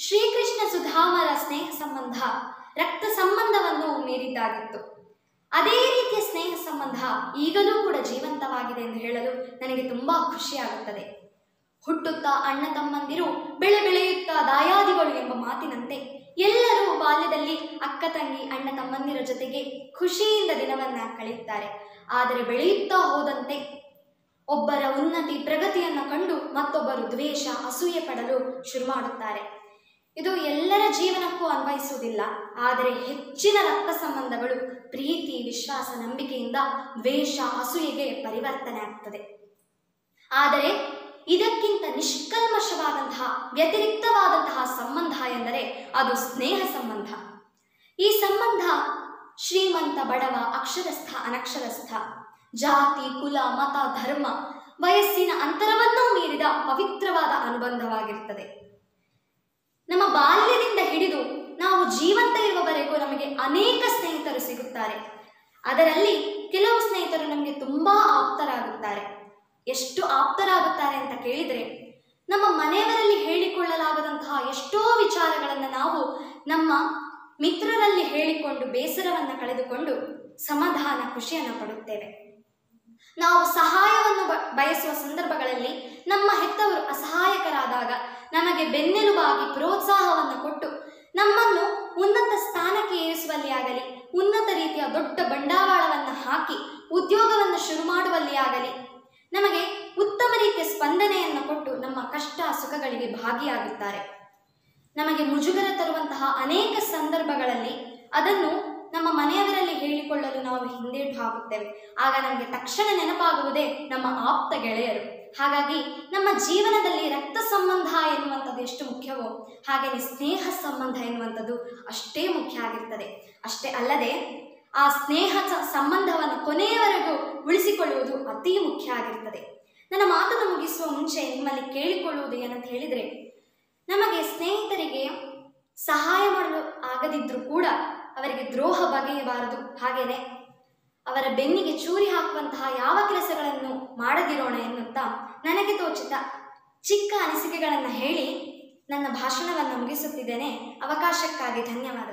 ಶ್ರೀಕೃಷ್ಣ ಸುಧಾಮರ ಸ್ನೇಹ ಸಂಬಂಧ ರಕ್ತ ಸಂಬಂಧವನ್ನು ಮೀರಿದ್ದಾಗಿತ್ತು ಅದೇ ರೀತಿಯ ಸ್ನೇಹ ಸಂಬಂಧ ಈಗಲೂ ಕೂಡ ಜೀವಂತವಾಗಿದೆ ಎಂದು ಹೇಳಲು ನನಗೆ ತುಂಬಾ ಖುಷಿಯಾಗುತ್ತದೆ ಹುಟ್ಟುತ್ತಾ ಅಣ್ಣ ತಮ್ಮಂದಿರು ಬೆಳೆ ಬೆಳೆಯುತ್ತಾ ದಾಯಾದಿಗಳು ಎಂಬ ಮಾತಿನಂತೆ ಎಲ್ಲರೂ ಬಾಲ್ಯದಲ್ಲಿ ಅಕ್ಕ ತಂಗಿ ಅಣ್ಣ ತಮ್ಮಂದಿರ ಜೊತೆಗೆ ಖುಷಿಯಿಂದ ದಿನವನ್ನ ಕಳೆಯುತ್ತಾರೆ ಆದರೆ ಬೆಳೆಯುತ್ತಾ ಹೋದಂತೆ ಒಬ್ಬರ ಉನ್ನತಿ ಪ್ರಗತಿಯನ್ನು ಕಂಡು ಮತ್ತೊಬ್ಬರು ದ್ವೇಷ ಅಸೂಯೆ ಪಡಲು ಶುರು ಮಾಡುತ್ತಾರೆ ಇದು ಎಲ್ಲರ ಜೀವನಕ್ಕೂ ಅನ್ವಯಿಸುವುದಿಲ್ಲ ಆದರೆ ಹೆಚ್ಚಿನ ರಕ್ತ ಸಂಬಂಧಗಳು ಪ್ರೀತಿ ವಿಶ್ವಾಸ ನಂಬಿಕೆಯಿಂದ ದ್ವೇಷ ಅಸೂಯೆಗೆ ಪರಿವರ್ತನೆ ಆಗ್ತದೆ ಆದರೆ ಇದಕ್ಕಿಂತ ನಿಷ್ಕಲ್ಮಶವಾದಂತಹ ವ್ಯತಿರಿಕ್ತವಾದಂತಹ ಸಂಬಂಧ ಎಂದರೆ ಅದು ಸ್ನೇಹ ಸಂಬಂಧ ಈ ಸಂಬಂಧ ಶ್ರೀಮಂತ ಬಡವ ಅಕ್ಷರಸ್ಥ ಅನಕ್ಷರಸ್ಥ ಜಾತಿ ಕುಲ ಮತ ಧರ್ಮ ವಯಸ್ಸಿನ ಅಂತರವನ್ನೂ ಮೀರಿದ ಪವಿತ್ರವಾದ ಅನುಬಂಧವಾಗಿರ್ತದೆ ನಮ್ಮ ಬಾಲ್ಯದಿಂದ ಹಿಡಿದು ನಾವು ಜೀವಂತ ಇರುವವರೆಗೂ ನಮಗೆ ಅನೇಕ ಸ್ನೇಹಿತರು ಸಿಗುತ್ತಾರೆ ಅದರಲ್ಲಿ ಕೆಲವು ಸ್ನೇಹಿತರು ನಮಗೆ ತುಂಬಾ ಆಪ್ತರಾಗುತ್ತಾರೆ ಎಷ್ಟು ಆಪ್ತರಾಗುತ್ತಾರೆ ಅಂತ ಕೇಳಿದರೆ ನಮ್ಮ ಮನೆಯವರಲ್ಲಿ ಹೇಳಿಕೊಳ್ಳಲಾಗದಂತಹ ಎಷ್ಟೋ ವಿಚಾರಗಳನ್ನು ನಾವು ನಮ್ಮ ಮಿತ್ರರಲ್ಲಿ ಹೇಳಿಕೊಂಡು ಬೇಸರವನ್ನು ಕಳೆದುಕೊಂಡು ಸಮಾಧಾನ ಖುಷಿಯನ್ನು ಪಡುತ್ತೇವೆ ನಾವು ಸಹಾಯವನ್ನು ಬ- ಬಯಸುವ ಸಂದರ್ಭಗಳಲ್ಲಿ ನಮ್ಮ ಹೆತ್ತವರು ಅಸಹಾಯಕರಾದಾಗ ನಮಗೆ ಬೆನ್ನೆಲುಬಾಗಿ ಪ್ರೋತ್ಸಾಹವನ್ನು ಕೊಟ್ಟು ನಮ್ಮನ್ನು ಉನ್ನತ ಸ್ಥಾನಕ್ಕೆ ಏರಿಸುವಲ್ಲಿ ಆಗಲಿ ಉನ್ನತ ರೀತಿಯ ದೊಡ್ಡ ಬಂಡವಾಳವನ್ನು ಹಾಕಿ ಉದ್ಯೋಗವನ್ನು ಶುರು ಮಾಡುವಲ್ಲಿ ಆಗಲಿ ನಮಗೆ ಉತ್ತಮ ರೀತಿಯ ಸ್ಪಂದನೆಯನ್ನು ಕೊಟ್ಟು ನಮ್ಮ ಕಷ್ಟ ಸುಖಗಳಿಗೆ ಭಾಗಿಯಾಗುತ್ತಾರೆ ನಮಗೆ ಮುಜುಗರ ತರುವಂತಹ ಅನೇಕ ಸಂದರ್ಭಗಳಲ್ಲಿ ಅದನ್ನು ನಮ್ಮ ಮನೆಯವರಲ್ಲಿ ಹೇಳಿಕೊಳ್ಳಲು ನಾವು ಹಿಂದೇಟು ಹಾಕುತ್ತೇವೆ ಆಗ ನಮಗೆ ತಕ್ಷಣ ನೆನಪಾಗುವುದೇ ನಮ್ಮ ಆಪ್ತ ಗೆಳೆಯರು ಹಾಗಾಗಿ ನಮ್ಮ ಜೀವನದಲ್ಲಿ ರಕ್ತ ಸಂಬಂಧ ಎನ್ನುವಂಥದ್ದು ಎಷ್ಟು ಮುಖ್ಯವೋ ಹಾಗೆಯೇ ಸ್ನೇಹ ಸಂಬಂಧ ಎನ್ನುವಂಥದ್ದು ಅಷ್ಟೇ ಮುಖ್ಯ ಆಗಿರ್ತದೆ ಅಷ್ಟೇ ಅಲ್ಲದೆ ಆ ಸ್ನೇಹ ಸ- ಸಂಬಂಧವನ್ನು ಕೊನೆಯವರೆಗೂ ಉಳಿಸಿಕೊಳ್ಳುವುದು ಅತಿ ಮುಖ್ಯ ಆಗಿರ್ತದೆ ನನ್ನ ಮಾತನ್ನು ಮುಗಿಸುವ ಮುಂಚೆ ನಿಮ್ಮಲ್ಲಿ ಕೇಳಿಕೊಳ್ಳುವುದು ಏನಂತ ಹೇಳಿದರೆ ನಮಗೆ ಸ್ನೇಹಿತರಿಗೆ ಸಹಾಯ ಮಾಡಲು ಆಗದಿದ್ರೂ ಕೂಡ ಅವರಿಗೆ ದ್ರೋಹ ಬಗೆಯಬಾರದು ಹಾಗೇನೆ ಅವರ ಬೆನ್ನಿಗೆ ಚೂರಿ ಹಾಕುವಂತಹ ಯಾವ ಕೆಲಸಗಳನ್ನು ಮಾಡದಿರೋಣ ಎನ್ನುತ್ತಾ ನನಗೆ ತೋಚಿದ ಚಿಕ್ಕ ಅನಿಸಿಕೆಗಳನ್ನು ಹೇಳಿ ನನ್ನ ಭಾಷಣವನ್ನು ಮುಗಿಸುತ್ತಿದ್ದೇನೆ ಅವಕಾಶಕ್ಕಾಗಿ ಧನ್ಯವಾದ